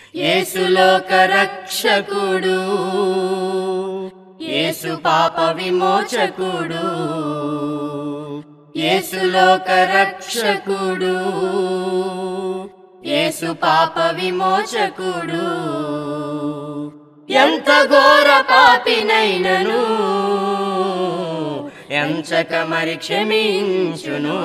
యేసులోక రక్షకుడు యేసు పాప విమోచకుడు యేసులోక రక్షకుడు యేసు పాప విమోచకుడు ఎంత ఘోర పాపినైనను ఎంచక మరి క్షమించును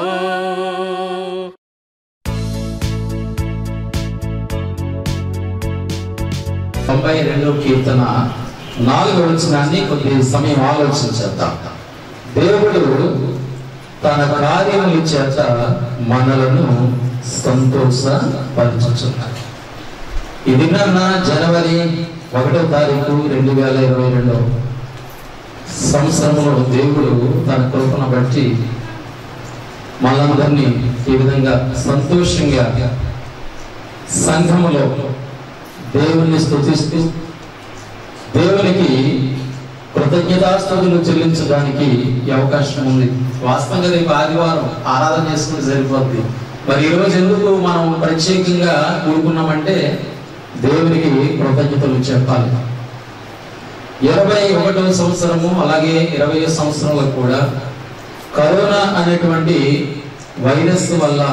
తొంభై రెండో కీర్తన నాలుగో వచనాన్ని కొద్ది సమయం ఆలోచించేద్దాం దేవుడు తన కార్యముల చేత మనలను సంతోషపరచుచున్నాడు ఇది నిన్న జనవరి ఒకటో తారీఖు రెండు వేల ఇరవై రెండో సంవత్సరంలో దేవుడు తన కృపను బట్టి మనందరినీ ఈ విధంగా సంతోషంగా సంఘములో దేవుని స్తుతిస్తూ దేవునికి కృతజ్ఞతాస్తుతులు చెల్లించడానికి ఈ అవకాశం ఉంది వాస్తవంగా రేపు ఆదివారం ఆరాధన చేసుకుంటే సరిపోద్ది మరి ఈ రోజు ఎందుకు మనం ప్రత్యేకంగా కూడుకున్నామంటే దేవునికి కృతజ్ఞతలు చెప్పాలి ఇరవై ఒకటవ సంవత్సరము అలాగే ఇరవై సంవత్సరంలో కూడా కరోనా అనేటువంటి వైరస్ వల్ల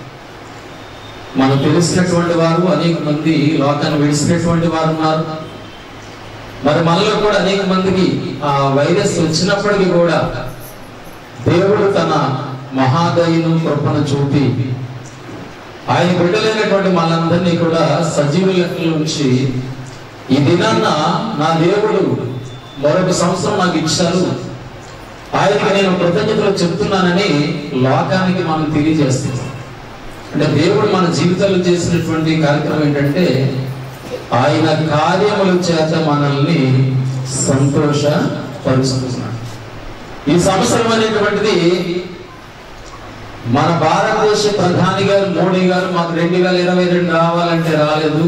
మనకు తెలిసినటువంటి వారు అనేక మంది లోకాన్ని విడిచినటువంటి వారు ఉన్నారు మరి మనలో కూడా అనేక మందికి ఆ వైరస్ వచ్చినప్పటికీ కూడా దేవుడు తన మహాదయను కృపను చూపి ఆయన బిడ్డలైనటువంటి మనందరినీ కూడా సజీవ లెక్కల నుంచి ఈ దినాన్న నా దేవుడు మరొక సంవత్సరం నాకు ఇచ్చారు ఆయనకి నేను కృతజ్ఞతలు చెప్తున్నానని లోకానికి మనం తెలియజేస్తున్నాం అంటే దేవుడు మన జీవితాల్లో చేసినటువంటి కార్యక్రమం ఏంటంటే ఆయన కార్యముల చేత మనల్ని సంతోష పరుస్తున్నాడు ఈ సంవత్సరం అనేటువంటిది మన భారతదేశ ప్రధాని గారు మోడీ గారు మాకు రెండు వేల ఇరవై రెండు రావాలంటే రాలేదు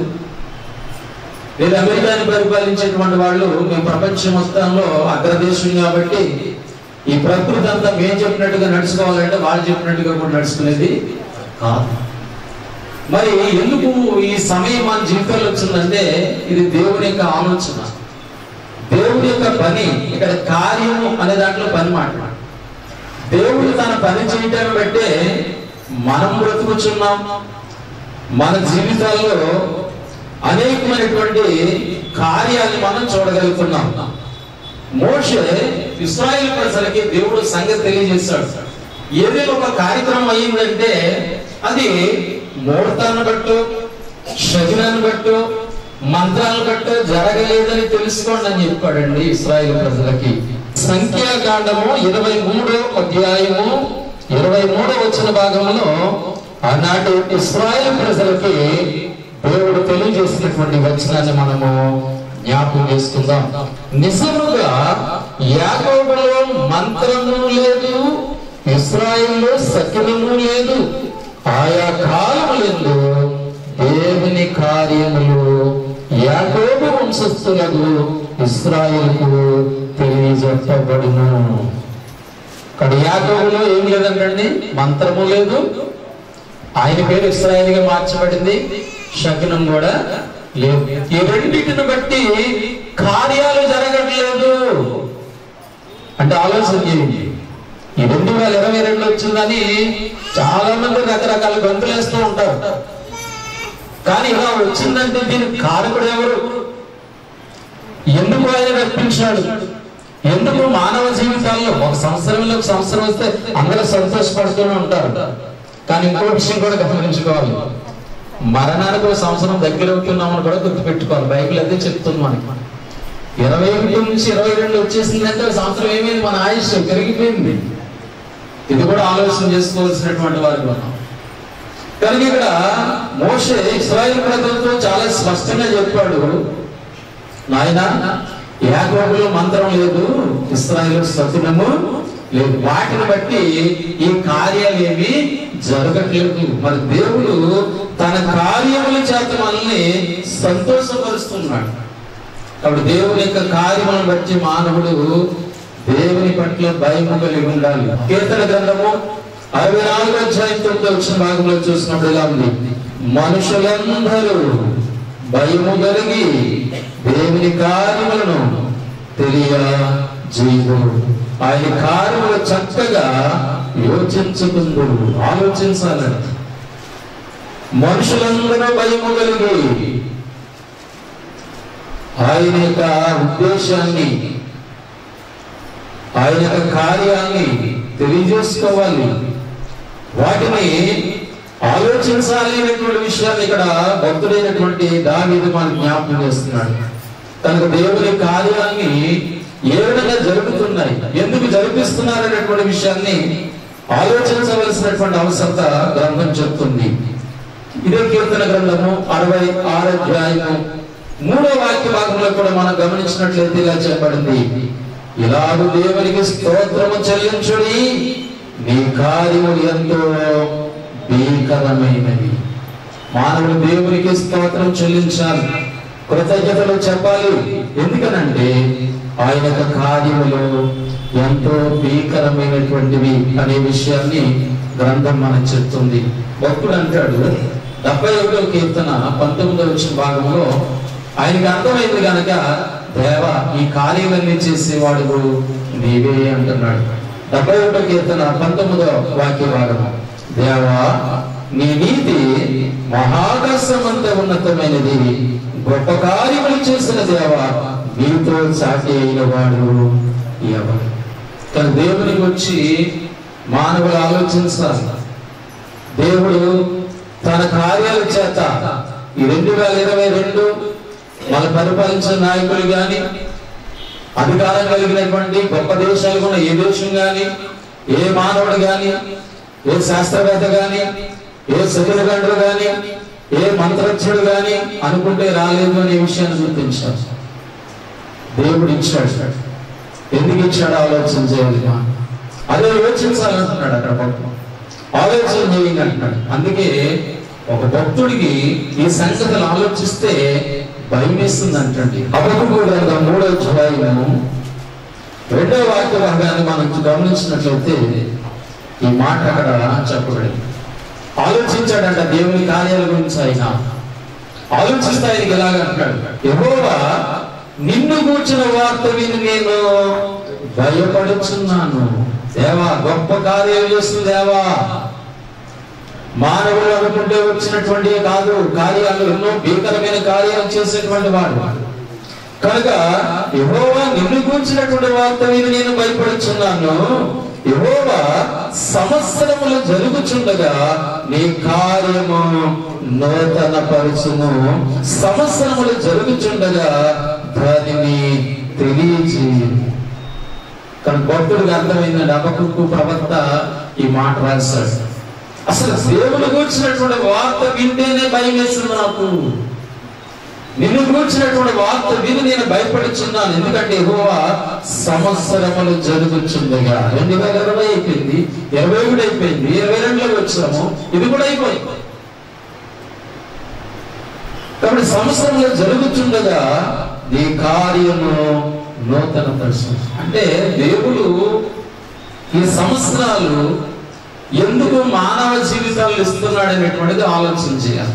లేదా అమెరికాని పరిపాలించేటువంటి వాళ్ళు మేము ప్రపంచం మొత్తంలో అగ్రదేశం కాబట్టి ఈ ప్రకృతి అంతా మేము చెప్పినట్టుగా నడుచుకోవాలంటే వాళ్ళు చెప్పినట్టుగా కూడా నడుచుకునేది కాదు మరి ఎందుకు ఈ సమయం మన జీవితంలో వచ్చిందంటే ఇది దేవుని యొక్క ఆలోచన దేవుడి యొక్క పని ఇక్కడ కార్యము అనే దాంట్లో పని మాట దేవుడు తన పని చేయటాన్ని బట్టే మనం బ్రతుకుచున్నాం మన జీవితాల్లో అనేకమైనటువంటి కార్యాన్ని మనం చూడగలుగుతున్నాం మోషే ఇస్రాయేల్ ప్రజలకి దేవుడు సంగతి తెలియజేశాడు ఏదైనా ఒక కార్యక్రమం అయ్యిందంటే అది ముహూర్తాన్ని బట్టు శకునాన్ని బట్టు మంత్రాలను బట్టు జరగలేదని తెలుసుకోండి అని చెప్పాడండి ఇస్రాయేల్ ప్రజలకి సంఖ్యాకాండము ఇరవై మూడో అధ్యాయము ఇరవై మూడో వచ్చిన భాగంలో ఆనాటి ఇస్రాయేల్ ప్రజలకి దేవుడు తెలియజేసినటువంటి వచనాన్ని మనము జ్ఞాపకం చేసుకుందాం నిజముగా యాకోబులో మంత్రము లేదు ఇస్రాయిల్లో సకినము లేదు ఆయా కాలములందు దేవుని కార్యములు యాకోబు వంశస్థులకు ఇస్రాయిల్కు తెలియజెప్పబడును ఇక్కడ యాకోబులో ఏం లేదంటండి మంత్రము లేదు ఆయన పేరు ఇస్రాయిల్గా మార్చబడింది శకునం కూడా లేదు ఈ రెండింటిని బట్టి కార్యాలు జరగట్లేదు అంటే ఆలోచన చేయండి ఈ రెండు వేల ఇరవై రెండు వచ్చిందని చాలా మంది రకరకాల గంతులు వేస్తూ ఉంటారు కానీ ఇలా వచ్చిందంటే దీనికి కారకుడు ఎవరు ఎందుకు ఆయన రప్పించాడు ఎందుకు మానవ జీవితాల్లో ఒక సంవత్సరంలో ఒక సంవత్సరం వస్తే అందరూ సంతోషపడుతూనే ఉంటారు కానీ ఇంకో విషయం కూడా గమనించుకోవాలి మరణానికి ఒక సంవత్సరం దగ్గర అవుతున్నామని కూడా గుర్తుపెట్టుకోవాలి బైబిల్ అదే చెప్తుంది మనకి ఇరవై ఒకటి నుంచి ఇరవై రెండు వచ్చేసిందంటే ఒక సంవత్సరం ఏమైంది మన ఆయుష్ పెరిగిపోయింది ఇది కూడా ఆలోచన చేసుకోవాల్సినటువంటి వారు మనం కనుక ఇక్కడ మోషే ఇస్రాయిల్ ప్రజలతో చాలా స్పష్టంగా చెప్పాడు నాయన యాకోబులో మంత్రం లేదు ఇస్రాయిల్ సతునము లేదు వాటిని బట్టి ఈ కార్యాలు ఏమి జరగట్లేదు మరి దేవుడు తన కార్యముల చేత మనల్ని సంతోషపరుస్తున్నాడు కాబట్టి దేవుని యొక్క కార్యములను బట్టి మానవుడు దేవుని పట్ల భయము కలిగి ఉండాలి కీర్తన గ్రంథము అరవై నాలుగు అధ్యాయం తొమ్మిది వచ్చిన భాగంలో చూసినప్పుడు ఇలా ఉంది మనుషులందరూ భయము కలిగి దేవుని కార్యములను తెలియ జీవు ఆయన కార్యములు చక్కగా యోచించుకుందు ఆలోచించాలంట మనుషులందరూ భయము కలిగి ఆయన యొక్క ఉద్దేశాన్ని ఆయన యొక్క కార్యాన్ని తెలియజేసుకోవాలి వాటిని ఆలోచించాలి అనేటువంటి విషయాన్ని ఇక్కడ భక్తుడైనటువంటి దావీదు మనకు జ్ఞాపకం చేస్తున్నాడు కనుక దేవుని కార్యాన్ని ఏ విధంగా జరుగుతున్నాయి ఎందుకు జరిపిస్తున్నారు అనేటువంటి విషయాన్ని ఆలోచించవలసినటువంటి అవసరత గ్రంథం చెప్తుంది ఇదే కీర్తన గ్రంథము అరవై ఆరు అధ్యాయము మూడో వాక్య భాగంలో కూడా మనం గమనించినట్లయితే ఇలా చెప్పబడింది ఇలాగు దేవునికి స్తోత్రము చెల్లించుడి నీ కార్యములు ఎంతో భీకరమైనవి మానవుడు దేవునికి స్తోత్రం చెల్లించాలి కృతజ్ఞతలు చెప్పాలి ఎందుకనంటే ఆయన యొక్క కార్యములు ఎంతో భీకరమైనటువంటివి అనే విషయాన్ని గ్రంథం మనకు చెప్తుంది భక్తుడు అంటాడు డెబ్బై ఒకటో కీర్తన పంతొమ్మిదో వచ్చిన భాగంలో ఆయనకి అర్థమైంది కనుక దేవ ఈ కార్యాలన్నీ చేసేవాడు నీవే అంటున్నాడు డెబ్బై ఒకటో కీర్తన పంతొమ్మిదో వాక్య భాగం దేవా నీ నీతి మహాకాశమంత ఉన్నతమైనది గొప్ప కార్యములు చేసిన దేవా నీతో సాటి అయిన వాడు ఎవరు కానీ దేవునికి వచ్చి మానవులు ఆలోచించాలి దేవుడు తన కార్యాల చేత ఈ రెండు వేల ఇరవై రెండు మన పరిపాలించిన నాయకులు గాని అధికారం కలిగినటువంటి గొప్ప దేశాలు కూడా ఏ దేశం గాని ఏ మానవుడు గాని ఏ శాస్త్రవేత్త గాని ఏ శకునగండ్రు గాని ఏ మంత్రజ్ఞుడు గాని అనుకుంటే రాలేదు అనే విషయాన్ని గుర్తించారు దేవుడు ఇచ్చాడు ఎందుకు ఇచ్చాడు ఆలోచన చేయాలి మనం. అదే యోచించాలంటున్నాడు అక్కడ భక్తుడు ఆలోచన చేయండి అంటున్నాడు అందుకే ఒక భక్తుడికి ఈ సంగతులు ఆలోచిస్తే భయం వేస్తుంది అంటండి అబద్ధపు గ్రంథం మూడో అధ్యాయము రెండో వాక్య భాగాన్ని మనం గమనించినట్లయితే ఈ మాట అక్కడ చెప్పబడింది ఆలోచించాడంట దేవుని కార్యాల గురించి ఆయన ఆలోచిస్తే ఆయనకి ఎలాగంటున్నాడు యెహోవా నిన్ను కూర్చున్న వార్త విని నేను భయపడుచున్నాను దేవా గొప్ప కార్యాలు చేస్తుంది దేవా మానవుడు అనుకుంటే వచ్చినటువంటి కాదు కార్యాలు ఎన్నో భీకరమైన కార్యాలు చేసేటువంటి వాడు కనుక యెహోవా నిన్ను కూర్చున్నటువంటి వార్త విని నేను భయపడుచున్నాను యెహోవా సంవత్సరములు జరుగుచుండగా నీ కార్యము నూతన పరుచును సంవత్సరములు జరుగుచుండగా దానిని తెలియచేయు కానీ భక్తుడికి అర్థమైందండి అబకుకు ప్రవక్త ఈ మాట రాశాడు అసలు దేవుని కూర్చున్నటువంటి వార్త వింటేనే భయం వేస్తుంది నాకు నిన్ను కూర్చున్నటువంటి వార్త విని నేను భయపడుచున్నాను ఎందుకంటే యెహోవా సంవత్సరములు జరుగుచుండగా రెండు వేల ఇరవై అయిపోయింది ఇరవై ఒకటి అయిపోయింది ఇరవై రెండులో వచ్చాము ఇది కూడా అయిపోయింది కాబట్టి సంవత్సరంలో జరుగుతుండగా నీ కార్యము నూతన పరుచు అంటే దేవుడు ఈ సంవత్సరాలు ఎందుకు మానవ జీవితాలు ఇస్తున్నాడు అనేటువంటిది ఆలోచన చేయాలి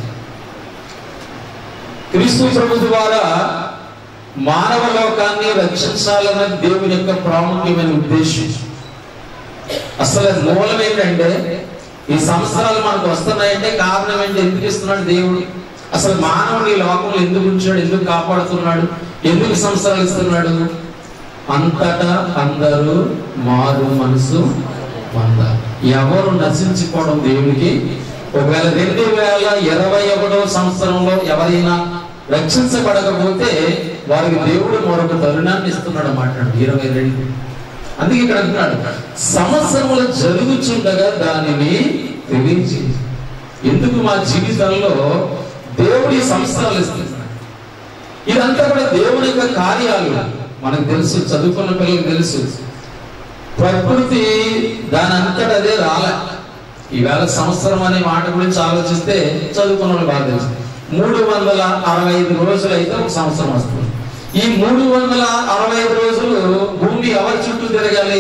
క్రీస్తు ప్రభు ద్వారా మానవ లోకాన్ని రక్షించాలన్నది దేవుని యొక్క ప్రాముఖ్యమైన ఉద్దేశం అసలు మూలం ఏంటంటే ఈ సంవత్సరాలు మనకు వస్తున్నాయంటే కారణం ఏంటి ఎందుకు ఇస్తున్నాడు దేవుడు అసలు మానవుని ఈ లోకంలో ఎందుకు ఉంచాడు ఎందుకు కాపాడుతున్నాడు ఎందుకు సంవత్సరాలు ఇస్తున్నాడు అంతటా అందరూ మారు మనసు వంద ఎవరు నశించిపోవడం దేవునికి ఒకవేళ రెండు వేల ఇరవై ఒకటో సంవత్సరంలో ఎవరైనా రక్షించబడకపోతే వారికి దేవుడు మరొక తరుణాన్ని ఇస్తున్నాడు అన్నమాట ఇరవై రెండు అందుకే ఇక్కడ అంటున్నాడు సంవత్సరములు జరుగుచుండగా దానిని తెలియచి ఎందుకు మా జీవితంలో దేవుడి సంవత్సరాలు ఇస్తున్నాడు ఇదంతా కూడా దేవుని యొక్క కార్యాలు మనకు తెలుసు చదువుకున్న పిల్లలకు తెలుసు ప్రకృతి దాని అంతట అదే రాలే ఈవేళ సంవత్సరం అనే మాట గురించి ఆలోచిస్తే చదువుకున్న వాళ్ళు బాగా తెలుసు మూడు వందల అరవై ఐదు రోజులు అయితే ఒక సంవత్సరం వస్తుంది ఈ మూడు వందల అరవై ఐదు రోజులు భూమి ఎవరి చుట్టూ తిరగాలి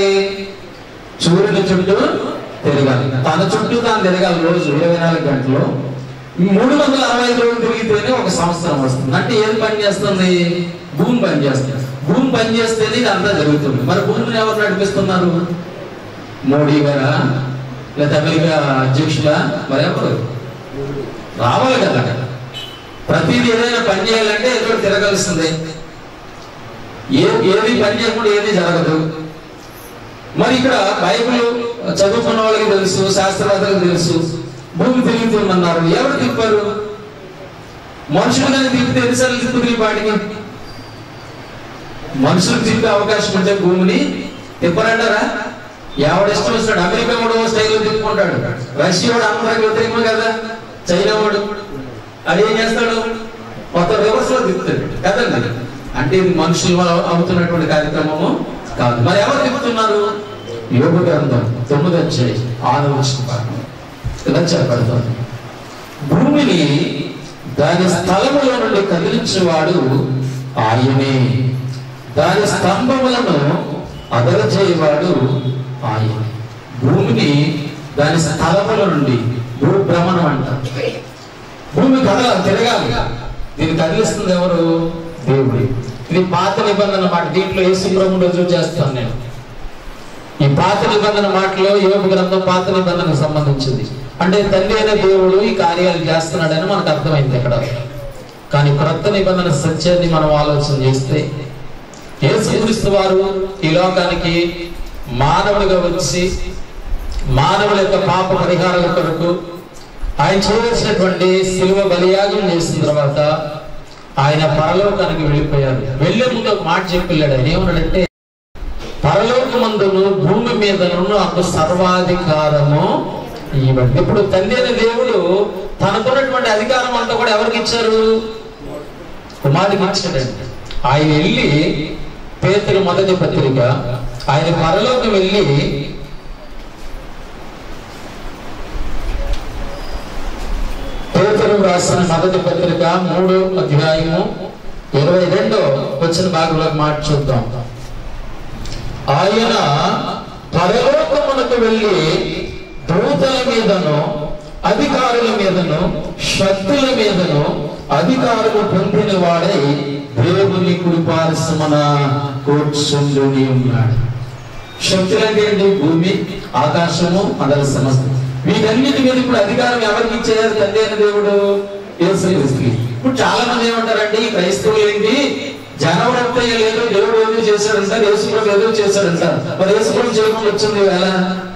సూర్యుని చుట్టూ తిరగాలి తన చుట్టూ తాను తిరగాలి రోజు ఇరవై నాలుగు గంటలు మూడు వందల అరవై ఐదు రోజులు తిరిగితేనే ఒక సంవత్సరం వస్తుంది అంటే ఏది పని చేస్తుంది భూమి పని చేస్తుంది భూమి పని చేస్తేనే ఇది అంతా జరుగుతుంది మరి భూమిని ఎవరు నడిపిస్తున్నారు మోడీ గారా లేదా అమెరికా అధ్యక్షులా మరి ఎవరు రావాలి కదా ప్రతిదీ ఏదైనా పని చేయాలంటే ఏదో ఒకటి తిరగాల్సిందే ఏ ఏది పని చేయకుండా ఏది జరగదు మరి ఇక్కడ బైబిల్ చదువుకున్న వాళ్ళకి తెలుసు శాస్త్రవేత్తలకు తెలుసు భూమి తిరుగుతుందన్నారు ఎవరు తిప్పారు మనుషులు కానీ తిప్పితే ఎన్నిసార్లు తిప్పుతుంది ఈ పాటికి మనుషులు తిప్పే అవకాశం ఉంటే భూమిని తిప్పరంటారా ఎవడు ఇష్టం వస్తాడు అమెరికా కూడా స్టైల్లో తిప్పుకుంటాడు రష్యా వాడు అందరికి వ్యతిరేకమే కదా చైనా వాడు అది ఏం చేస్తాడు మొత్తం రివర్స్ లో తిప్పుతాడు కదండి అంటే ఇది మనుషుల వల్ల అవుతున్నటువంటి కార్యక్రమము కాదు మరి ఎవరు తిప్పుతున్నారు యోగ గ్రంథం తొమ్మిది వచ్చాయి ఆరు వచ్చిన ఇలా చెప్పబడుతుంది భూమిని దాని స్థలములో నుండి కదిలించేవాడు ఆయనే దాని స్తంభములను అదరచేయవాడు ఆయనే భూమిని దాని స్థలముల నుండి భూభ్రమణం అంటారు భూమి కదల తిరగాలి దీన్ని కదిలిస్తుంది ఎవరు దేవుడు ఇది పాత నిబంధన మాట దీంట్లో యేసు ప్రభుడు రుజువు చేస్తాను నేను ఈ పాత నిబంధన మాటలో యోగ గ్రంథం పాత నిబంధనకు సంబంధించింది అంటే తండ్రి అయిన దేవుడు ఈ కార్యాలు చేస్తున్నాడని మనకు అర్థమైంది ఇక్కడ కానీ క్రొత్త నిబంధన సత్యాన్ని మనం ఆలోచన చేస్తే యేసుక్రీస్తు వారు ఈ లోకానికి మానవుడిగా వచ్చి మానవుల యొక్క పాప పరిహారాల కొరకు ఆయన చేయవలసినటువంటి శిలువ బలియాగం చేసిన తర్వాత ఆయన పరలోకానికి వెళ్ళిపోయారు వెళ్ళే ముందు ఒక మాట చెప్పి వెళ్ళాడు ఆయన ఏమన్నాడంటే పరలోకమందును భూమి మీదను నాకు సర్వాధికారము ఇవ్వండి ఇప్పుడు తండ్రి అయిన దేవుడు తనకున్నటువంటి అధికారం అంతా కూడా ఎవరికి ఇచ్చారు కుమారుడికి ఇచ్చాడండి ఆయన వెళ్ళి పేతురు మొదటి పత్రిక ఆయన పరలోకం వెళ్ళి పేతురు రాసిన మొదటి పత్రిక మూడు అధ్యాయము ఇరవై రెండో వచ్చిన భాగంలోకి మాట చూద్దాం ఆయన పరలోకమునకు వెళ్ళి దూతల మీదను అధికారుల మీదను శక్తుల మీదను అధికారులు పొందిన వాడై దేవుని కుడిపారసమన కూర్చుండుని ఉన్నాడు శక్తులంటే ఏంటి భూమి ఆకాశము అదల సమస్తం వీటన్నిటి మీద ఇప్పుడు అధికారం ఎవరికి ఇచ్చేయారు తండ్రి అయిన దేవుడు యేసుక్రీస్తుకి ఇప్పుడు చాలా మంది ఏమంటారంటే ఈ క్రైస్తవులు ఏంటి జనవరత్తయ్య లేదు దేవుడు ఏదో చేశాడంట యేసుప్రభు ఏదో చేశాడంట మరి యేసుప్రభు చేయకుండా వచ్చింది వేళ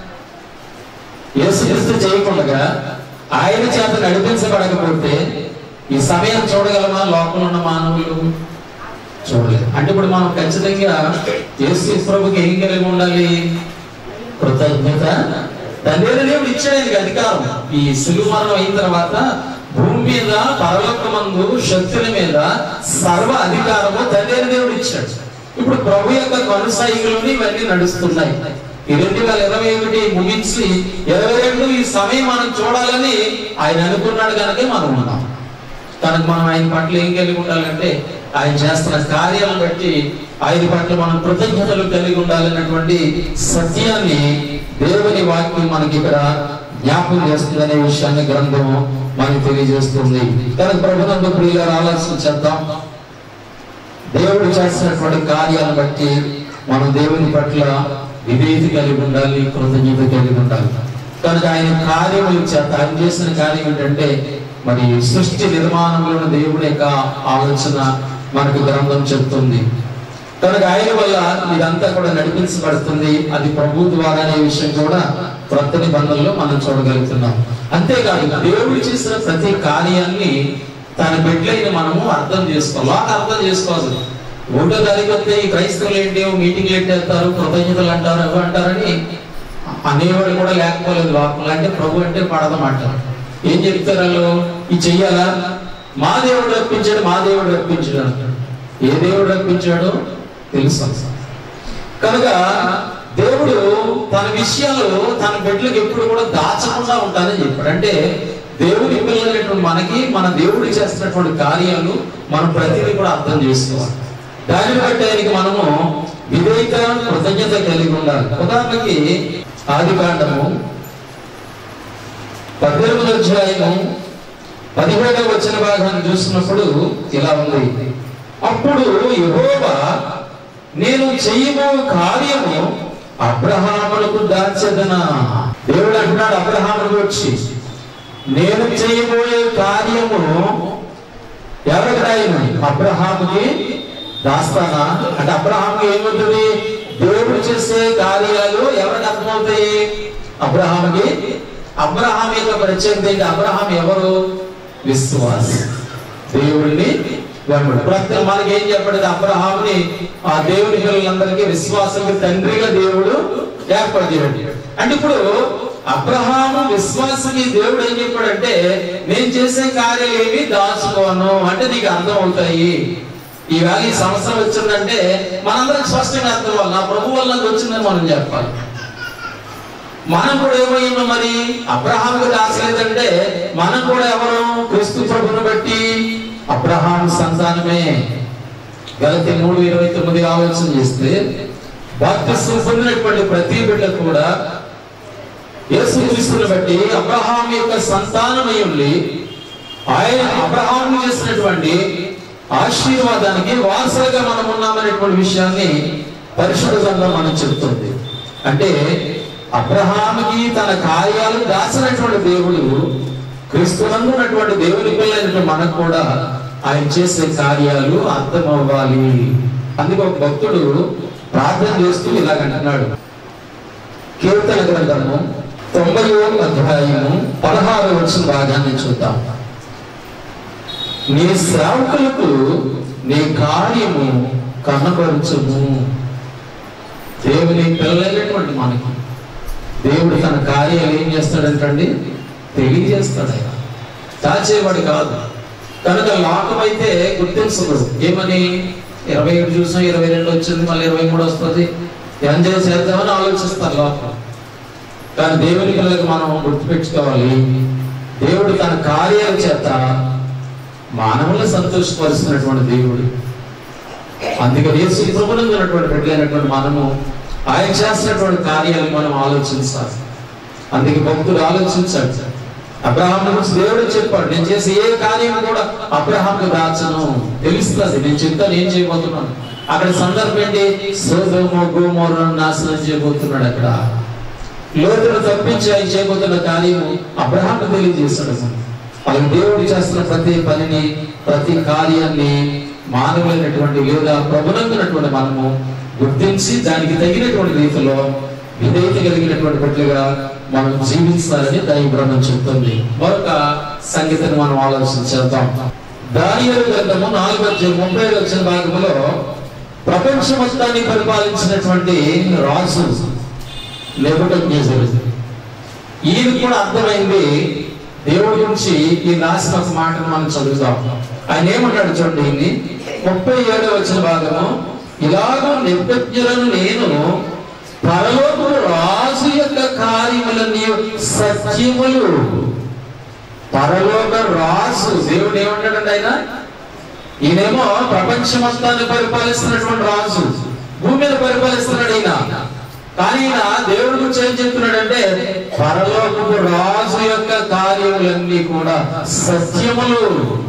యేసుక్రీస్తు చేయకుండా ఆయన చేత నడిపించబడకపోతే ఈ సమయం చూడగలమా లోకంలో ఉన్న మానవులు చూడలేదు అంటే ఇప్పుడు మనం ఖచ్చితంగా యేసు ప్రభుకి ఏం కలిగి ఉండాలి కృతజ్ఞత తండ్రి దేవుడు ఇచ్చాడు ఆయనకి అధికారం ఈ సిలువ మరణం అయిన తర్వాత భూమి మీద పరలోకమందు శక్తుల మీద సర్వ అధికారము తండ్రి దేవుడు ఇచ్చాడు ఇప్పుడు ప్రభు యొక్క కొనసాగిలోని ఇవన్నీ నడుస్తున్నాయి ఈ రెండు వేల ఇరవై ఒకటి ముగించి ఇరవై రెండు ఈ సమయం మనం చూడాలని ఆయన అనుకున్నాడు కనుక మనం ఉన్నాం కనుక మనం ఆయన పట్ల ఏం కలిగి ఉండాలంటే ఆయన చేస్తున్న కార్యాలను బట్టి ఆయన పట్ల మనం కృతజ్ఞతలు కలిగి ఉండాలన్నటువంటి సత్యాన్ని దేవుని వాక్యం మనకి ఇక్కడ జ్ఞాపకం చేస్తుంది అనే విషయాన్ని గ్రంథం మనకి తెలియజేస్తుంది కనుక ప్రభుత్వం ప్రియుల ఆలోచన చేద్దాం దేవుడు చేస్తున్నటువంటి కార్యాలను బట్టి మనం దేవుని పట్ల విధేయత కలిగి ఉండాలి కృతజ్ఞత కలిగి ఉండాలి కనుక ఆయన కార్యములు చేత ఆయన చేసిన కార్యం ఏంటంటే మరి సృష్టి నిర్మాణంలో దేవుని యొక్క ఆలోచన మనకు గ్రంథం చెప్తుంది కనుక ఆయన వల్ల ఇదంతా కూడా నడిపించబడుతుంది అది ప్రభు ద్వారా అనే విషయం కూడా క్రొత్త నిబంధనలో మనం చూడగలుగుతున్నాం అంతేకాదు దేవుడు చేసిన ప్రతి కార్యాన్ని తన బిడ్డలైన మనము అర్థం చేసుకోవాలి వాటి అర్థం చేసుకోవాలి ఒకటో తారీఖు వస్తే ఈ క్రైస్తవులు ఏంటి మీటింగ్లు ఎట్టేస్తారు కృతజ్ఞతలు అంటారు అవి అంటారని అనేవాడు కూడా లేకపోలేదు లోపల అంటే ప్రభు అంటే పడదన్నమాట ఏం చెప్తారు వాళ్ళు ఇది చెయ్యాలా మా దేవుడు రప్పించాడు మా దేవుడు రప్పించాడు అంటాడు ఏ దేవుడు రప్పించాడో తెలుసు కనుక దేవుడు తన విషయాలు తన బిడ్డలకు ఎప్పుడు కూడా దాచకుండా ఉంటానని చెప్పాడు అంటే దేవుడి పిల్లలైనటువంటి మనకి మన దేవుడు చేస్తున్నటువంటి కార్యాలు మనం ప్రతిదీ కూడా అర్థం చేసుకోవాలి దాన్ని బట్టి ఆయనకి మనము విధేయత కృతజ్ఞత కలిగి ఉండాలి ఉదాహరణకి ఆది కాండము పద్దెనిమిది అధ్యాయము పదిహేడవ వచ్చిన భాగాన్ని చూసినప్పుడు ఇలా ఉంది అప్పుడు యెహోవా నేను చెయ్యబో కార్యము అబ్రహాములకు దాచదనా దేవుడు అంటున్నాడు అబ్రహాముకు వచ్చి నేను చేయబోయే కార్యము ఎవరికి రాయను అబ్రహాముకి దాస్తానా అంటే అబ్రహాంకి ఏముంటుంది దేవుడు చేసే కార్యాలు ఎవరికి అర్థమవుతాయి అబ్రహాముకి అబ్రహాం యొక్క ప్రత్యేకత ఏంటి అబ్రహాం ఎవరు విశ్వాస దేవుడిని వెంబడి ప్రతి మనకి ఏం చెప్పలేదు అబ్రహాముని ఆ దేవుని పిల్లలందరికీ విశ్వాసంకి తండ్రిగా దేవుడు ఏర్పడేవాడు అంటే ఇప్పుడు అబ్రహాము విశ్వాసకి దేవుడు ఏం చెప్పాడంటే నేను చేసే కార్యాలు ఏమి దాచుకోను అంటే నీకు అర్థం అవుతాయి ఈవేళ ఈ సంవత్సరం వచ్చిందంటే మనందరికి స్పష్టంగా అర్థం అవ్వాలి నా ప్రభు వల్ల నాకు వచ్చిందని మనం చెప్పాలి మనం కూడా ఏమైందో మరి అబ్రహాంకు దాచలేదంటే మనం కూడా ఎవరు క్రీస్తు ప్రభుని బట్టి అబ్రహాం సంతానమే గలతి మూడు ఇరవై తొమ్మిది ఆలోచన చేస్తే బాప్తిస్వం పొందినటువంటి ప్రతి బిడ్డ కూడా యేసు క్రీస్తుని బట్టి అబ్రహాం యొక్క సంతానమై ఉండి ఆయన అబ్రహాం చేసినటువంటి ఆశీర్వాదానికి వారసులుగా మనం ఉన్నామనేటువంటి విషయాన్ని పరిశుద్ధ గ్రంథం మనం చెప్తుంది అంటే అబ్రహాముకి తన కార్యాలు దాచినటువంటి దేవుడు క్రీస్తునందు ఉన్నటువంటి దేవుని పిల్లైనటువంటి మనకు కూడా ఆయన చేసే కార్యాలు అర్థమవ్వాలి అందుకే ఒక భక్తుడు ప్రార్థన చేస్తూ ఇలాగంటున్నాడు కీర్తన గ్రంథము తొంభై అధ్యాయము పదహారు వచ్చిన భాగాన్ని చూద్దాం నీ సేవకులకు నీ కార్యము కనపరచుము దేవుని పిల్లలైనటువంటి మనకి దేవుడు తన కార్యాలు ఏం చేస్తాడంటండి తెలియజేస్తాడు ఆయన దాచేవాడు కాదు కనుక లోకం అయితే గుర్తించకూడదు ఏమని ఇరవై ఏడు చూసాం ఇరవై రెండు వచ్చింది మళ్ళీ ఇరవై మూడు వస్తుంది ఎంజాయ్ చేద్దామని ఆలోచిస్తారు లోకం కానీ దేవుని పిల్లలకు మనం గుర్తుపెట్టుకోవాలి దేవుడు తన కార్యాల చేత మానవులను సంతోషపరుస్తున్నటువంటి దేవుడు అందుకని యేసు ప్రభునందు ఉన్నటువంటి బిడ్డలైనటువంటి మనము ఆయన చేస్తున్నటువంటి కార్యాలు మనం ఆలోచించాలి అందుకే భక్తుడు ఆలోచించాడు అబ్రహాం గురించి దేవుడు చెప్పాడు నేను చేసే ఏ కార్యం కూడా అబ్రహాంకు దాచను తెలుస్తుంది నేను చెప్తాను ఏం చేయబోతున్నాను అక్కడ సందర్భం ఏంటి సోదోమో గోమోరను నాశనం చేయబోతున్నాడు అక్కడ లోతును తప్పించి ఆయన చేయబోతున్న కార్యము అబ్రహాంకు తెలియజేస్తాడు అలా దేవుడు చేస్తున్న ప్రతి పనిని ప్రతి కార్యాన్ని మానవులైనటువంటి లేదా ప్రభునందునటువంటి మనము గుర్తించి దానికి తగినటువంటి రీతిలో విధేయత కలిగినటువంటి బిడ్డలుగా మనం జీవించాలని దైవ బ్రహ్మం చెప్తుంది మరొక సంగతిని మనం ఆలోచించేద్దాం దానియలు గ్రంథము నాలుగు అధ్యాయం ముప్పై ఐదు వచ్చిన భాగంలో ప్రపంచ మొత్తాన్ని పరిపాలించినటువంటి రాజు నెబుకద్నెజరు ఈయన కూడా అర్థమైంది దేవుడి గురించి ఈ రాసిన ఒక మాటను మనం చదువుతాం ఆయన ఏమంటాడు చూడండి ఈయన్ని ముప్పై ఏడవ వచ్చిన భాగము ఇలాగ నిర్భజ్ఞులను నేను పరలోకము రాజు యొక్క కార్యములన్నీ సత్యములు పరలోక రాజు దేవుడు ఏమంటాడండి ఆయన ఈయనేమో ప్రపంచ మొత్తాన్ని పరిపాలిస్తున్నటువంటి రాజు భూమి మీద పరిపాలిస్తున్నాడు ఈయన కానీ ఈయన దేవుడి గురించి ఏం చెప్తున్నాడంటే పరలోకపు రాజు యొక్క కార్యములన్నీ కూడా సత్యములు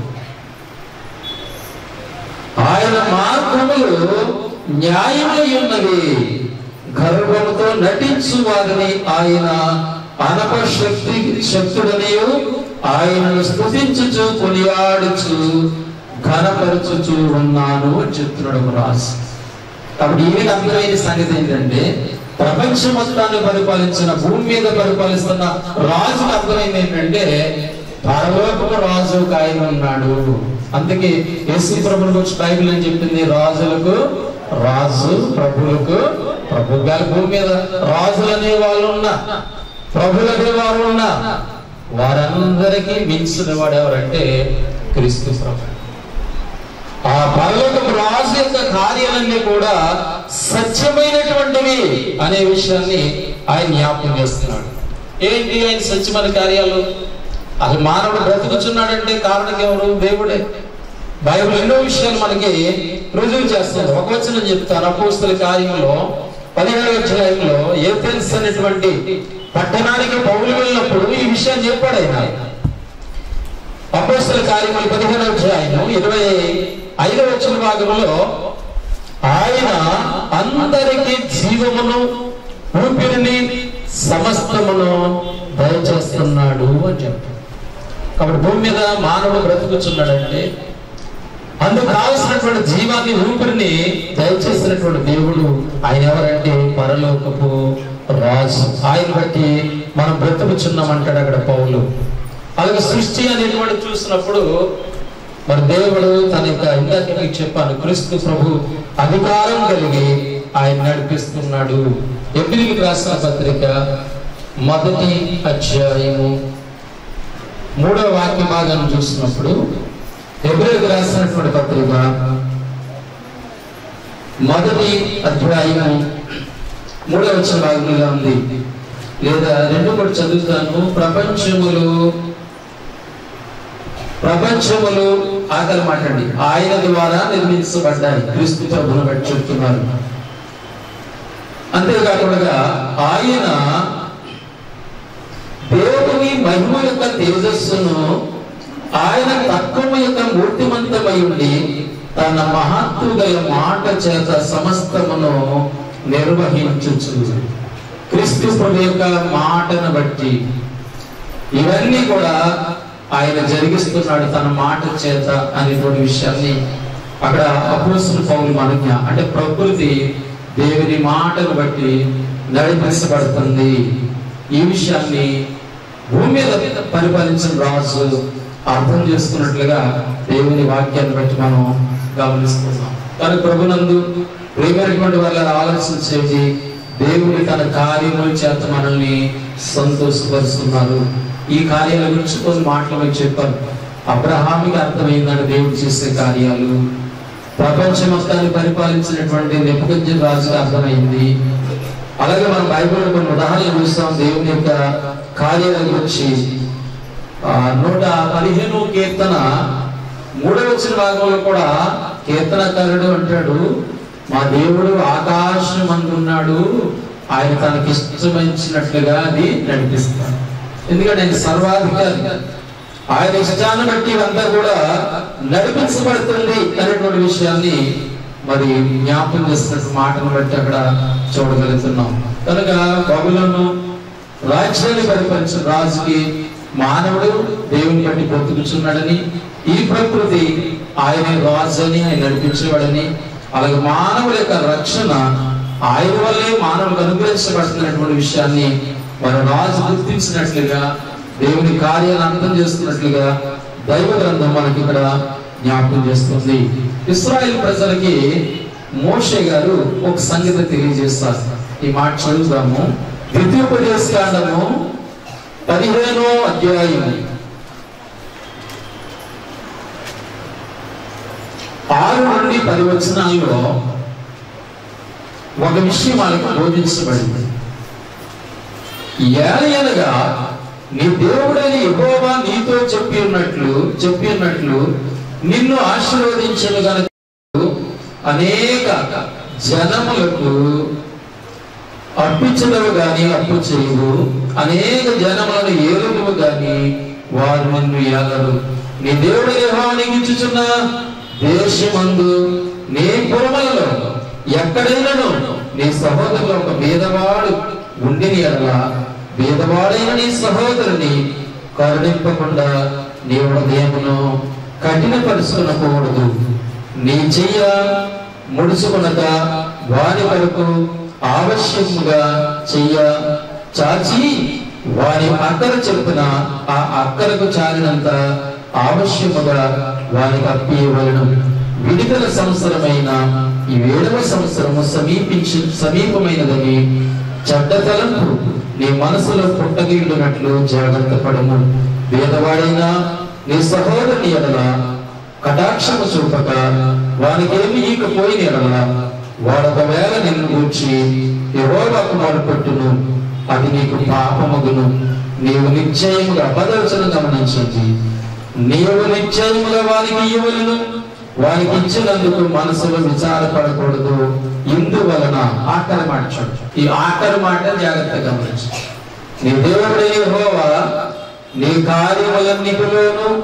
ఆయన మార్గములు న్యాయమై ఉన్నవి గర్వముతో నటించు వారిని ఆయన అనప శక్తి శక్తుడనియు ఆయనను స్తుతించుచు కొనియాడుచు ఘనపరచుచు ఉన్నాను అని చెప్తున్నాడు ఒక రాజు కాబట్టి ఈయనకి అర్థమైన సంగతి ఏంటంటే ప్రపంచం మొత్తాన్ని పరిపాలించిన భూమి మీద పరిపాలిస్తున్న రాజుకు అర్థమైంది ఏంటంటే పరలోకము రాజు ఒక ఆయన ఉన్నాడు అందుకే యేసు ప్రభుల గురించి బైబిల్ అని చెప్పింది రాజులకు రాజు ప్రభులకు ప్రభు గారి భూమి మీద రాజులు అనే వాళ్ళు ఉన్నా ప్రభులు అనే వారు ఉన్నా వారందరికీ మించిన వాడు ఎవరంటే క్రీస్తు ప్రభు ఆ పరలోకపు రాజు యొక్క కార్యాలన్నీ కూడా సత్యమైనటువంటివి అనే విషయాన్ని ఆయన జ్ఞాపకం చేస్తున్నాడు ఏంటి ఆయన సత్యమైన కార్యాలు అసలు మానవుడు బ్రతుకుచున్నాడంటే కారణం ఎవరు దేవుడే బైబిల్ ఎన్నో విషయాలు మనకి రుజువు చేస్తుంది ఒక వచనం చెప్తాను అపోస్తుల కార్యంలో పదిహేడవ అధ్యాయంలో ఏథెన్స్ అనేటువంటి పట్టణానికి పౌరులు వెళ్ళినప్పుడు ఈ విషయాన్ని చెప్పాడు ఆయన అపోస్తల కార్యములు పదిహేను అధ్యాయం ఇరవై ఐదవ వచ్చిన భాగంలో ఆయన అందరికి జీవమును ఊపిరిని సమస్తమును దయచేస్తున్నాడు అని చెప్పారు కాబట్టి భూమి మీద మానవుడు బ్రతుకుతున్నాడంటే అందుకు కావలసినటువంటి జీవాన్ని ఊపిరిని దయచేసినటువంటి దేవుడు ఆయన ఎవరంటే పరలోకపు రాజు ఆయన బట్టి మనం బ్రతుకుచున్నామంటాడు అక్కడ పౌలు అలాగే సృష్టి అనేటువంటి చూసినప్పుడు మరి దేవుడు తన యొక్క ఇందాక మీకు చెప్పాను క్రీస్తు ప్రభు అధికారం కలిగి ఆయన నడిపిస్తున్నాడు ఎబ్రికి రాసిన పత్రిక మొదటి అధ్యాయము మూడవ వాక్య భాగాన్ని చూసినప్పుడు ఎబ్రికి రాసినటువంటి పత్రిక మొదటి అధ్యాయం మూడవ వచ్చిన భాగంగా ఉంది లేదా రెండు కూడా చదువుతాను ప్రపంచములు ప్రపంచములు ఆకలి మాటండి ఆయన ద్వారా నిర్మించబడ్డాయి క్రీస్తు ప్రభును బట్టి చెప్తున్నారు అంతేకాకుండా ఆయన దేవుని మహిమ యొక్క తేజస్సును ఆయన తత్వము యొక్క మూర్తిమంతమై ఉండి తన మహత్తు గల మాట చేత సమస్తమును నిర్వహించుచు క్రీస్తు ప్రభు యొక్క మాటను బట్టి ఇవన్నీ కూడా ఆయన జరిగిస్తున్నాడు తన మాట చేత అనేటువంటి విషయాన్ని అక్కడ అపోస్తుల పౌలు మనజ్ఞ అంటే ప్రకృతి దేవుని మాటను బట్టి నడిపించబడుతుంది ఈ విషయాన్ని భూమి మీద పరిపాలించిన రాజు అర్థం చేసుకున్నట్లుగా దేవుని వాక్యాన్ని బట్టి మనం గమనిస్తున్నాం కానీ ప్రభునందు ప్రియమైనటువంటి వాళ్ళ ఆలోచించేది దేవుని తన కార్యముల చేత మనల్ని సంతోషపరుస్తున్నారు ఈ కార్యాల గురించి కొన్ని మాటలు మీకు చెప్పారు అబ్రహామికి అర్థమైందని దేవుడు చేసే కార్యాలు ప్రపంచం మొత్తాన్ని పరిపాలించినటువంటి నెప్పుకొంచెం రాజుకి అర్థమైంది అలాగే మనం బైబిల్ కొన్ని ఉదాహరణలు చూస్తాం దేవుని యొక్క కార్యాల గురించి ఆ, నూట పదిహేను కీర్తన మూడవ వచ్చిన భాగంలో కూడా కీర్తనకారుడు అంటాడు మా దేవుడు ఆకాశం అందున్నాడు ఆయన తనకి ఇష్టమైనట్లుగా అది నడిపిస్తాడు ఎందుకంటే ఆయన సర్వాధికారి ఆయన ఇష్టాన్ని బట్టి ఇవంతా కూడా నడిపించబడుతుంది అనేటువంటి విషయాన్ని మరి జ్ఞాపకం చేస్తున్నట్టు మాటను బట్టి అక్కడ చూడగలుగుతున్నాం కనుక బబులను రాజ్యాన్ని పరిపాలించిన రాజుకి మానవుడు దేవుని బట్టి బ్రతుకుచున్నాడని ఈ ప్రకృతి ఆయన రాజు అని ఆయన నడిపించేవాడని అలాగే మానవుల యొక్క రక్షణ ఆయన వల్లే మానవులకు అనుగ్రహించబడుతున్నటువంటి విషయాన్ని మన రాజు గుర్తించినట్లుగా దేవుని కార్యాలను అర్థం చేస్తున్నట్లుగా దైవ గ్రంథం మనకి ఇక్కడ జ్ఞాపకం చేస్తుంది ఇస్రాయేల్ ప్రజలకి మోషే గారు ఒక సంగతి తెలియజేస్తారు ఈ మాట చదువుదాము ద్వితీయోపదేశ కాండము పదిహేనో అధ్యాయం ఆరు నుండి పది వచనాల్లో ఒక విషయం వాళ్ళకి బోధించబడింది ఏలయనగా నీ దేవుడైన యెహోవా నీతో చెప్పి ఉన్నట్లు చెప్పి ఉన్నట్లు నిన్ను ఆశీర్వదించను గనక అనేక జనములకు అర్పించదవు గాని అప్పు చేయవు అనేక జనములను ఏలుదువు గాని వారు నిన్ను ఏలరు నీ దేవుడు యెహోవానికి ఇచ్చుచున్న దేశమందు నీ పురములలో ఎక్కడైనాను నీ సహోదరులు ఒక భేదవాడు ఉండిని ఎడల భేదవాడైన నీ సహోదరుని కరుణింపకుండా నీ హృదయమును కఠినపరుచుకునకూడదు నీ చెయ్య ముడుచుకునక వారి వరకు ఆవశ్యముగా చెయ్య చాచి వారి అక్కర చెప్పున ఆ అక్కరకు చాలినంత ఆవశ్యముగా వారికి అప్పియవలను విడుదల సంవత్సరమైన ఈ ఏడవ సంవత్సరము సమీపించి సమీపమైనదని చెడ్డ తలంపు నీ మనసులో పుట్టగిల్లునట్లు జాగ్రత్త పడము పేదవాడైనా నీ సహోదరుని ఎడల కటాక్షము చూపక వానికేమి ఈకపోయిన ఎడల వాడొకవేళ నిన్ను గూర్చి యెహోవాకు మొరపెట్టును అది నీకు పాపమగును నీవు నిశ్చయముగా అబద్ధవచనం గమనించండి నీవు నిశ్చయముగా వారికి ఇవ్వలను వారికి ఇచ్చినందుకు మనసులో విచారపడకూడదు ఇందువలన ఆఖరి మాట చూడు ఈ ఆఖరి మాట జాగ్రత్తగా గమనించు నీ దేవుడే యెహోవా నీ కార్యములన్నిటిలోను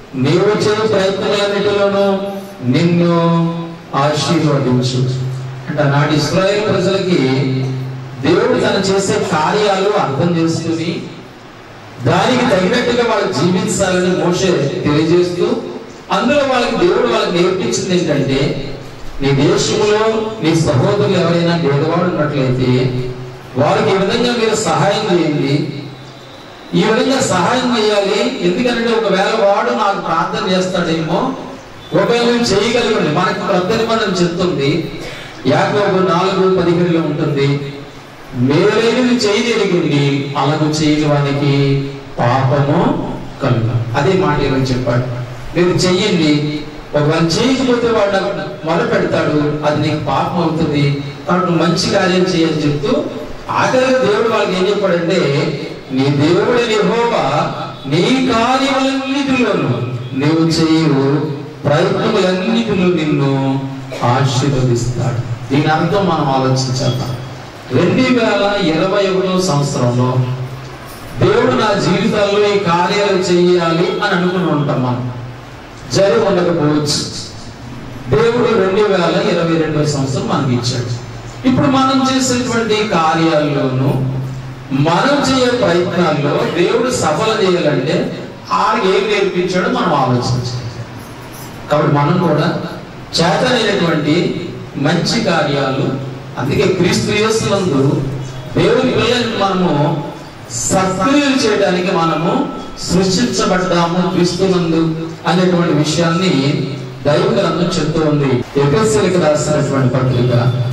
నీవు చేయ ప్రయత్నాలన్నిటిలోనూ నిన్ను ఆశీర్వదించు అంటే నాటి ఇస్రాయేల్ ప్రజలకి దేవుడు తను చేసే కార్యాలు అర్థం చేసుకుని దానికి తగినట్టుగా వాళ్ళు జీవించాలని మోషే తెలియజేస్తూ అందులో వాళ్ళకి దేవుడు వాళ్ళకి నేర్పించింది ఏంటంటే నీ దేశంలో నీ సహోదరులు ఎవరైనా పేదవాడు ఉన్నట్లయితే వారికి ఈ విధంగా మీరు సహాయం చేయండి ఈ విధంగా సహాయం చేయాలి ఎందుకంటే ఒకవేళ వాడు నాకు ప్రార్థన చేస్తాడేమో ఒకవేళ మేము చేయగలిగండి మనకి ప్రతినిబంధన చెప్తుంది యాకోబు నాలుగు పదిహేడులో ఉంటుంది మేలైనది చేయగలిగింది అలాగూ చేయని వానికి పాపము కలుగు అదే మాట ఏమని చెప్పాడు మీరు చెయ్యండి ఒకవేళ చేయకపోతే వాడు నాకు మొదలు పెడతాడు అది నీకు పాపం అవుతుంది కాబట్టి నువ్వు మంచి కార్యం చేయని చెప్తూ ఆఖరిగా దేవుడు వాళ్ళకి ఏం చెప్పాడంటే నీ దేవుడి యెహోవా నీ కార్యములన్నిటిలోనూ నీవు చేయు ప్రయత్నములన్నిటిలో నిన్ను ఆశీర్వదిస్తాడు దీని అర్థం మనం ఆలోచించాలి రెండు వేల ఇరవై ఒకటో సంవత్సరంలో దేవుడు నా జీవితాల్లో ఈ కార్యాలు చేయాలి అని అనుకుని ఉంటాం మనం జరిగి ఉండకపోవచ్చు దేవుడు రెండు వేల ఇరవై రెండవ సంవత్సరం మనకి ఇచ్చాడు ఇప్పుడు మనం చేసేటువంటి కార్యాల్లోనూ మనం చేయే ప్రయత్నాల్లో దేవుడు సఫలం చేయాలంటే ఆడికి ఏం నేర్పించాడో మనం ఆలోచించాలి కాబట్టి మనం కూడా చేతనైనటువంటి మంచి కార్యాలు అందుకే క్రీస్తు యేసునందు దేవుని పిల్లల్ని మనము సక్రియలు చేయడానికి మనము సృష్టించబడ్డాము క్రీస్తునందు అనేటువంటి విషయాన్ని దైవ గ్రంథం చెప్తూ ఉంది ఎపిఎస్సీలకు రాసినటువంటి పత్రిక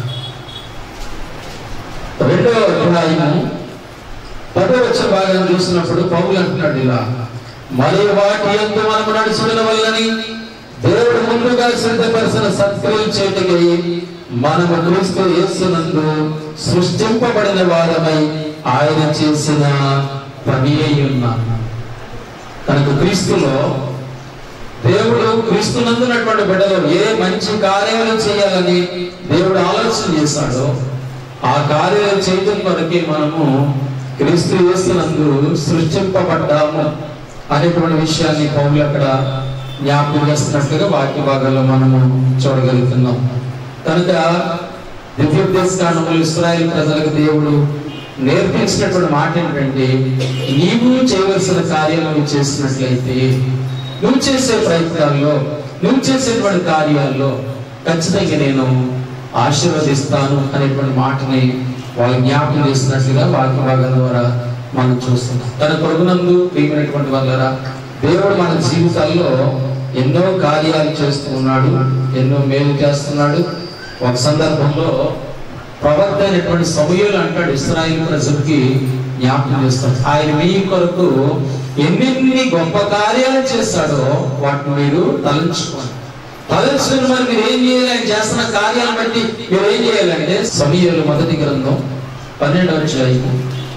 రెండవ అధ్యాయము పదో వచ్చిన భాగాన్ని చూసినప్పుడు పౌలు అంటున్నాడు ఇలా మరి వాటి ఎందు మనము నడుచుకున్న వల్లని దేవుడు ముందుగా సిద్ధపరిచిన సత్క్రియలు చేయటకై మనము క్రీస్తు యేసునందు సృష్టింపబడిన వారమై ఆయన చేసిన పని అయి ఉన్నాం కనుక క్రీస్తులో దేవుడు క్రీస్తునందున్నటువంటి బిడ్డలు ఏ మంచి కార్యాలు చేయాలని దేవుడు ఆలోచన చేశాడో ఆ కార్యాలు చేయడం కొరకే మనము క్రీస్తు యేసునందు సృష్టింపబడ్డాము అనేటువంటి విషయాన్ని పౌరులు అక్కడ జ్ఞాపకం చేస్తున్నట్టుగా వాక్య భాగాల్లో మనము చూడగలుగుతున్నాం కనుక దివ్యోపదేశ కాండములు ఇస్రాయేల్ ప్రజలకు దేవుడు నేర్పించినటువంటి మాట ఏంటంటే నీవు చేయవలసిన కార్యాలు నువ్వు చేసినట్లయితే నువ్వు చేసే ప్రయత్నాల్లో నువ్వు చేసేటువంటి కార్యాల్లో ఖచ్చితంగా నేను ఆశీర్వదిస్తాను అనేటువంటి మాటని వాళ్ళు జ్ఞాపకం చేసినట్లుగా వాక్య భాగం ద్వారా మనం చూస్తున్నాం తన కొడుకునందు ప్రియమైనటువంటి వాళ్ళరా దేవుడు మన జీవితాల్లో ఎన్నో కార్యాలు చేస్తూ ఉన్నాడు ఎన్నో మేలు చేస్తున్నాడు ఒక సందర్భంలో ప్రవక్త అయినటువంటి సమయంలో అంటాడు ఇస్రాయిల్ ప్రజలకి జ్ఞాపకం చేస్తాడు ఆయన మీ కొరకు ఎన్నెన్ని గొప్ప కార్యాలు చేశాడో వాటిని మీరు తలంచుకోండి తలంచుకుని మరి మీరు ఏం చేయాలి ఆయన చేస్తున్న కార్యాలను బట్టి మీరు ఏం చేయాలంటే సమయంలో మొదటి గ్రంథం పన్నెండవ అధ్యాయము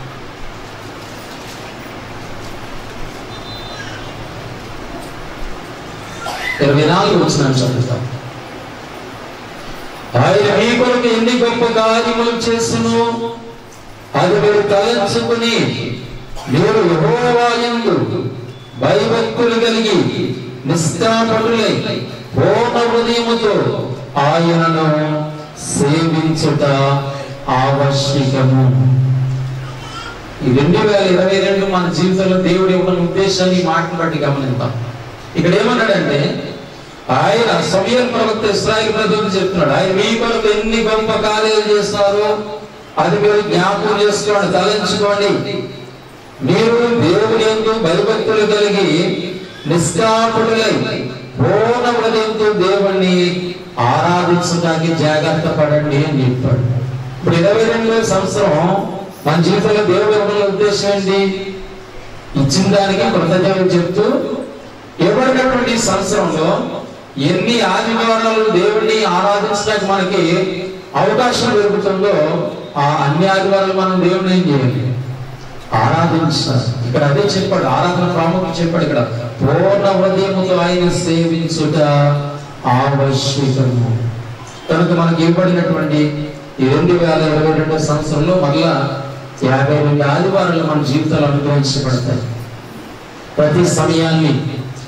ఇరవై నాలుగు వచ్చిన చదువుతాం ఆయన మీ కొరకు ఎన్ని గొప్ప కార్యములు చేసును అది మీరు తలంచుకుని మీరు యెహోవాయందు భయభక్తులు కలిగి నిష్కాపటులై పూర్ణ హృదయముతో ఆయనను సేవించుట ఆవశ్యకము ఈ రెండు వేల ఇరవై రెండు మన జీవితంలో దేవుడి యొక్క ఉద్దేశాన్ని ఈ మాటను బట్టి గమనిద్దాం ఇక్కడ ఏమన్నాడంటే ఆయన సమయం ప్రవక్త ఇస్రాయిల్ ప్రజలకు చెప్తున్నాడు ఆయన మీ కొరకు ఎన్ని గొప్ప కార్యాలు చేస్తారు అది మీరు జ్ఞాపకం చేసుకోండి తలంచుకోండి మీరు దేవుని ఎందు భయభక్తులు కలిగి నిష్కాపుడులై పూర్ణ హృదయంతో దేవుణ్ణి ఆరాధించడానికి జాగ్రత్త పడండి అని చెప్పాడు ఇప్పుడు ఇరవై రెండవ సంవత్సరం మన జీవితంలో దేవుడు ఇవ్వడం ఉద్దేశం ఏంటి ఇచ్చిన దానికి కృతజ్ఞతలు చెప్తూ ఇవ్వబడినటువంటి ఈ సంవత్సరంలో ఎన్ని ఆదివారాలు దేవుడిని ఆరాధించడానికి మనకి అవకాశం దొరుకుతుందో ఆ అన్ని ఆదివారాలు మనం దేవుడిని ఏం చేయాలి ఆరాధించాలి ఇక్కడ అదే చెప్పాడు ఆరాధన ప్రాముఖ్యం చెప్పాడు ఇక్కడ పూర్ణ హృదయముతో ఆయన సేవించుట ఆవశ్యకము కనుక మనకి ఇవ్వబడినటువంటి ఈ రెండు వేల ఇరవై రెండో సంవత్సరంలో మరలా యాభై రెండు ఆదివారాలు మన జీవితాలు అనుగ్రహించబడతాయి ప్రతి సమయాన్ని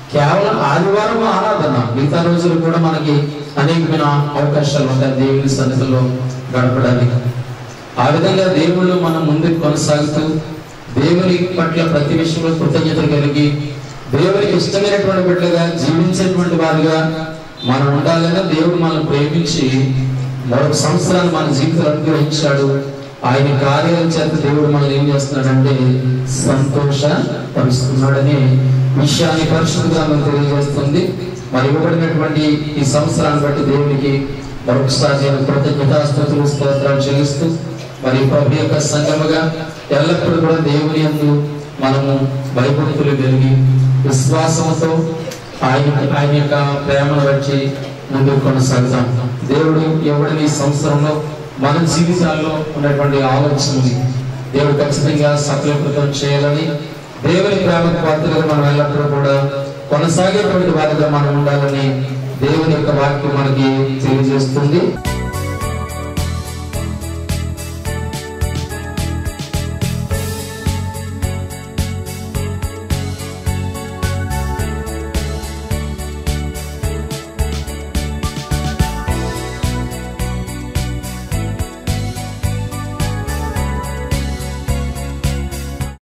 కేవలం ఆదివారం ఆరాధన మిగతా రోజులు కూడా మనకి అనేకమైన అవకాశాలు ఉంటాయి దేవుని సన్నిధిలో గడపడానికి ఆ విధంగా దేవుళ్ళు మనం ముందుకు కొనసాగుతూ దేవుని పట్ల ప్రతి విషయంలో కృతజ్ఞత కలిగి దేవునికి ఇష్టమైనటువంటి బిడ్డగా జీవించేటువంటి వారిగా మనం ఉండాలని దేవుడు మనల్ని ప్రేమించి మరొక సంవత్సరాన్ని మన జీవితంలో అనుగ్రహించాడు ఆయన కార్యాల చేత దేవుడు మనల్ని ఏం చేస్తున్నాడంటే సంతోష పరుస్తున్నాడని విషయాన్ని పరిశుద్ధంగా మనకు తెలియజేస్తుంది మరి ఇవ్వబడినటువంటి ఈ సంవత్సరాన్ని బట్టి దేవునికి మరొకసారి నేను కృతజ్ఞతాస్తుతులు స్తోత్రాలు చెల్లిస్తూ మరి ప్రభు యొక్క సంగముగా ఎల్లప్పుడూ కూడా దేవుని యందు మనము భయభక్తులు కలిగి విశ్వాసంతో ఆయన ఆయన యొక్క ప్రేమను బట్టి ముందుకు కొనసాగుతాం దేవుడు ఎవరిని ఈ సంవత్సరంలో మన జీవితాల్లో ఉన్నటువంటి ఆలోచనని దేవుడు ఖచ్చితంగా సఫలీకృతం చేయాలని దేవుని ప్రేమకు పాత్రగా మనం ఎల్లప్పుడూ కూడా కొనసాగేటువంటి వారిగా మనం ఉండాలని దేవుని యొక్క వాక్యం మనకి తెలియజేస్తుంది